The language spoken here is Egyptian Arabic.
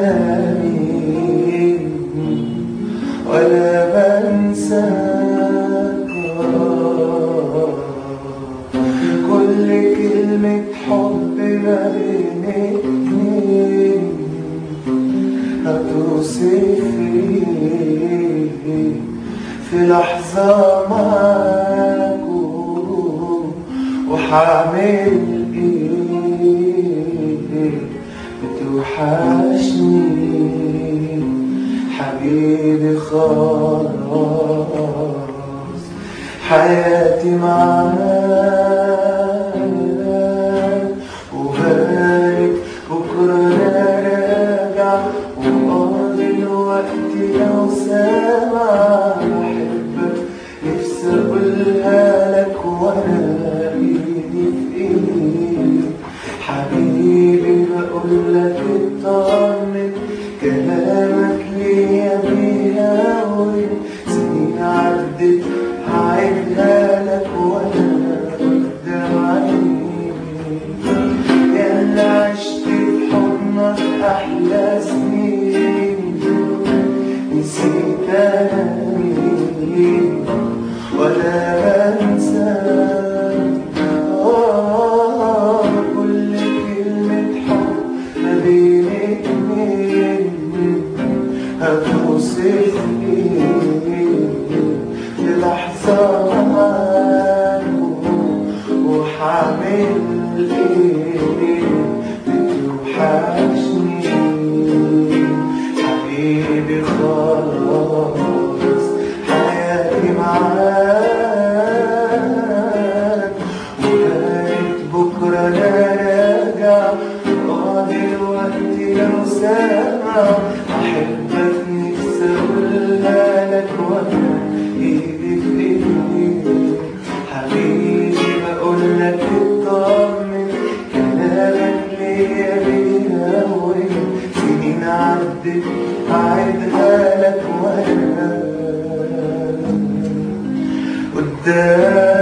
كلامي ولا بنساك كل كلمة حب ما بين اتنين هتوصفني في لحظة معاكم وحعمل ايه بتوحشني حبيبي خلاص حياتي معاك وبارك بكرة أنا راجع وقاضي الوقت لو سامع بحبك نفسي أقولها لك وأنا إيدي في إيدك حبيبي بقول لك اطمن كلامك ليا بيهوي سنين عدت هعيدها لك وانا قدام عينيك يا اللي عشت في حضنك احلى سنين نسيت انا مين ولا بنساك آه كل كلمة حب ما بين اتنين هتوصفني للحظة معاك وحعمل ايه بتوحشني حبيبي خلاص حياتي معاك وبقيت بكرة أنا راجع قاضي الوقت لو سامع أحبك نفسي أقولها لك وأنا إيدي في إيديك حبيبي بقول لك اطمن كلامك ليا بيهوي سنين عدت أعيدها لك وأنا قدام